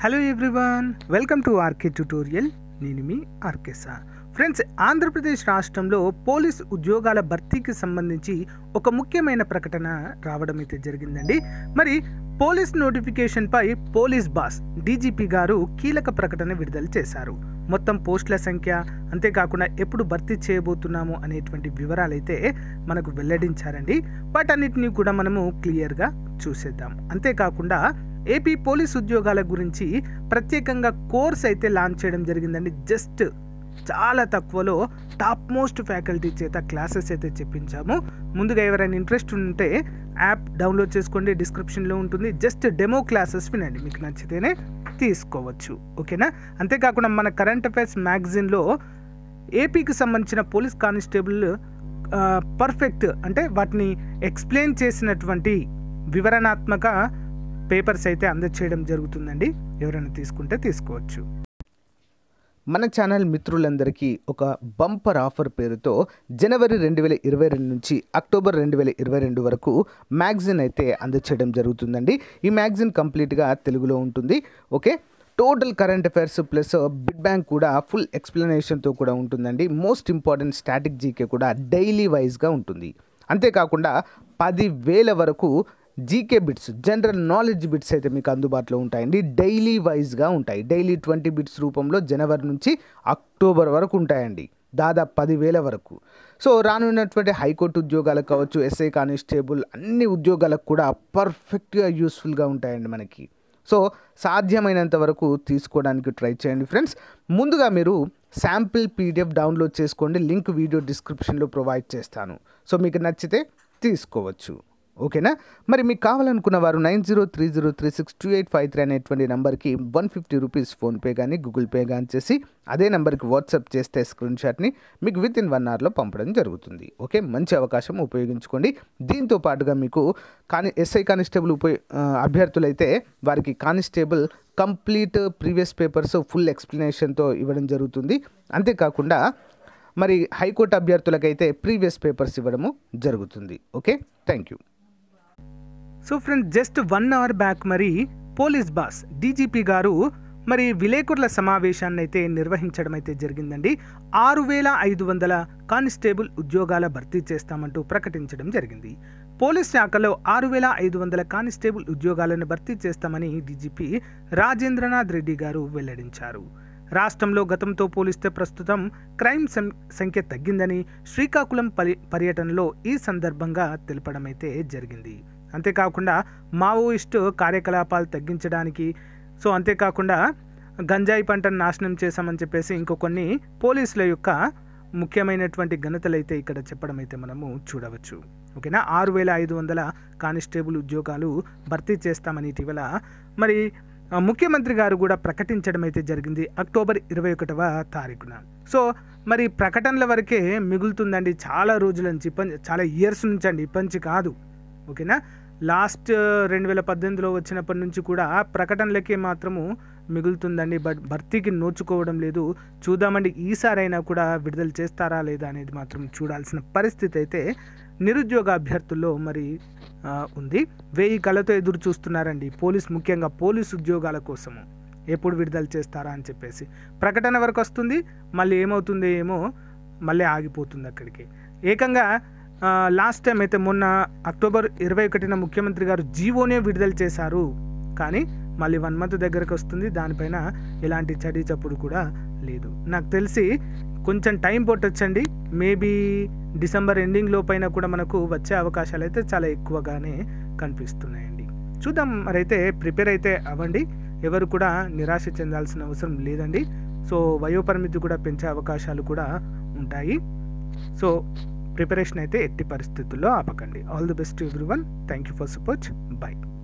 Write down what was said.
hello everyone welcome to RK tutorial నేను మీ ఆర్కేసా friends Andhra Pradesh రాష్ట్రంలో పోలీస్ ఉద్యోగాల భర్తీకి సంబంధించి ఒక ముఖ్యమైన ప్రకటన రావడం అయితే జరిగిందండి మరి పోలీస్ నోటిఫికేషన్పై పోలీస్ బాస్ డీజీపీ గారు కీలక ప్రకటన విడుదల చేశారు మొత్తం పోస్టుల సంఖ్య అంతేకాకుండా ఎప్పుడు భర్తీ చేయబోతున్నాము అనేటువంటి వివరాలైతే మనకు వెల్లడించారండి వాటన్నిటిని కూడా మనము క్లియర్గా చూసేద్దాం అంతేకాకుండా ఏపీ పోలీస్ ఉద్యోగాల గురించి ప్రత్యేకంగా కోర్స్ అయితే లాంచ్ చేయడం జరిగిందండి జస్ట్ చాలా తక్కువలో టాప్ మోస్ట్ ఫ్యాకల్టీ చేత క్లాసెస్ అయితే చెప్పించాము ముందుగా ఎవరైనా ఇంట్రెస్ట్ ఉంటే యాప్ డౌన్లోడ్ చేసుకోండి డిస్క్రిప్షన్లో ఉంటుంది జస్ట్ డెమో క్లాసెస్ వినండి మీకు నచ్చితేనే తీసుకోవచ్చు ఓకేనా అంతేకాకుండా మన కరెంట్ అఫైర్స్ మ్యాగజైన్లో ఏపీకి సంబంధించిన పోలీస్ కానిస్టేబుల్ పర్ఫెక్ట్ అంటే వాటిని ఎక్స్ప్లెయిన్ చేసినటువంటి వివరణాత్మక పేపర్స్ అయితే అందచేయడం జరుగుతుందండి ఎవరైనా తీసుకుంటే తీసుకోవచ్చు మన ఛానల్ మిత్రులందరికీ ఒక బంపర్ ఆఫర్ పేరుతో జనవరి రెండు వేల ఇరవై రెండు నుంచి అక్టోబర్ రెండు వేల ఇరవై రెండు వరకు మ్యాగజిన్ అయితే అందచేయడం జరుగుతుందండి ఈ మ్యాగజిన్ కంప్లీట్గా తెలుగులో ఉంటుంది okay total current affairs plus bit bank కూడా ఫుల్ ఎక్స్ప్లెనేషన్తో కూడా ఉంటుందండి మోస్ట్ ఇంపార్టెంట్ స్టాటిక్ జీకే కూడా డైలీ వైజ్గా ఉంటుంది అంతేకాకుండా పదివేల వరకు GK bits general knowledge bits అయితే మీకు అందుబాటులో ఉంటాయండి డైలీ వైజ్గా ఉంటాయి డైలీ ట్వంటీ బిట్స్ రూపంలో జనవరి నుంచి అక్టోబర్ వరకు ఉంటాయండి దాదాపు పదివేల వరకు సో రానున్నటువంటి హైకోర్టు ఉద్యోగాలకు కావచ్చు ఎస్ఐ కానిస్టేబుల్ అన్ని ఉద్యోగాలకు కూడా పర్ఫెక్ట్గా యూస్ఫుల్గా ఉంటాయండి మనకి సో సాధ్యమైనంత వరకు తీసుకోవడానికి ట్రై చేయండి ఫ్రెండ్స్ ముందుగా మీరు శాంపిల్ పీడిఎఫ్ డౌన్లోడ్ చేసుకోండి లింక్ వీడియో డిస్క్రిప్షన్లో ప్రొవైడ్ చేస్తాను సో మీకు నచ్చితే తీసుకోవచ్చు ఓకేనా మరి మీకు కావాలనుకున్న వారు nine zero three zero three six two eight five three అనేటువంటి నెంబర్కి వన్ ఫిఫ్టీ రూపీస్ ఫోన్పే కానీ గూగుల్ పే కానీ చేసి అదే నెంబర్కి వాట్సాప్ చేస్తే స్క్రీన్ షాట్ని మీకు విత్ ఇన్ వన్ అవర్లో పంపడం జరుగుతుంది ఓకే మంచి అవకాశం ఉపయోగించుకోండి దీంతో పాటుగా మీకు కాని ఎస్ఐ కానిస్టేబుల్ ఉపయో అభ్యర్థులైతే వారికి constable complete previous papers full ఎక్స్ప్లెనేషన్తో ఇవ్వడం జరుగుతుంది అంతేకాకుండా మరి హైకోర్టు అభ్యర్థులకైతే ప్రీవియస్ పేపర్స్ ఇవ్వడము జరుగుతుంది okay thank you so friend just one hour back మరి పోలీస్ బాస్ డీజీపీ గారు మరి విలేకరుల సమావేశాన్ని అయితే నిర్వహించడం అయితే జరిగిందండి ఆరు వేల ఐదు వందల కానిస్టేబుల్ ఉద్యోగాల భర్తీ చేస్తామంటూ ప్రకటించడం జరిగింది పోలీస్ శాఖలో ఆరు వేల ఐదు వందల కానిస్టేబుల్ ఉద్యోగాలను భర్తీ చేస్తామని డీజీపీ రాజేంద్రనాథ్ రెడ్డి గారు వెల్లడించారు రాష్ట్రంలో గతంతో పోలిస్తే ప్రస్తుతం క్రైమ్ సంఖ్య తగ్గిందని శ్రీకాకుళం పరి పర్యటనలో ఈ సందర్భంగా తెలపడమైతే జరిగింది అంతేకాకుండా మావోయిస్టు కార్యకలాపాలు తగ్గించడానికి సో అంతేకాకుండా గంజాయి పంటను నాశనం చేశామని చెప్పేసి ఇంకో కొన్ని పోలీసుల యొక్క ముఖ్యమైనటువంటి ఘనతలు అయితే ఇక్కడ చెప్పడం అయితే మనము చూడవచ్చు ఓకేనా ఆరు వేల ఐదు వందల కానిస్టేబుల్ ఉద్యోగాలు భర్తీ చేస్తామని ఇటీవల మరి ముఖ్యమంత్రి గారు కూడా ప్రకటించడం అయితే జరిగింది అక్టోబర్ ఇరవై ఒకటవ తారీఖున సో మరి ప్రకటనల వరకే మిగులుతుందండి చాలా రోజుల నుంచి ఇప్పటి చాలా ఇయర్స్ నుంచి అండి ఇప్పటి నుంచి కాదు ఓకేనా లాస్ట్ రెండు వేల పద్దెనిమిదిలో వచ్చినప్పటి నుంచి కూడా ప్రకటనలకే మాత్రము మిగులుతుందండి బట్ భర్తీకి నోచుకోవడం లేదు చూద్దామండి ఈసారైనా కూడా విడుదల చేస్తారా లేదా అనేది మాత్రం చూడాల్సిన పరిస్థితి అయితే నిరుద్యోగ అభ్యర్థుల్లో మరి ఉంది వెయ్యి కళ్ళతో ఎదురు చూస్తున్నారండి పోలీస్ ముఖ్యంగా పోలీస్ ఉద్యోగాల కోసము ఎప్పుడు విడుదల చేస్తారా అని చెప్పేసి ప్రకటన వరకు వస్తుంది మళ్ళీ ఏమవుతుంది ఏమో మళ్ళీ ఆగిపోతుంది అక్కడికి ఏకంగా లాస్ట్ టైం అయితే మొన్న అక్టోబర్ ఇరవై ఒకటిన ముఖ్యమంత్రి గారు జీవోనే విడుదల చేశారు కానీ మళ్ళీ వన్ మంత్ దగ్గరకు వస్తుంది దానిపైన ఎలాంటి చడి చప్పుడు కూడా లేదు నాకు తెలిసి కొంచెం టైం పట్టొచ్చండి మేబీ డిసెంబర్ ఎండింగ్ లోపైన కూడా మనకు వచ్చే అవకాశాలు అయితే చాలా ఎక్కువగానే కనిపిస్తున్నాయండి చూద్దాం మరైతే ప్రిపేర్ అయితే అవ్వండి ఎవరు కూడా నిరాశ చెందాల్సిన అవసరం లేదండి సో వయోపరిమితి కూడా పెంచే అవకాశాలు కూడా ఉంటాయి సో ప్రిపరేషన్ అయితే ఎట్టి పరిస్థితుల్లో ఆపకండి all the best everyone thank you for support by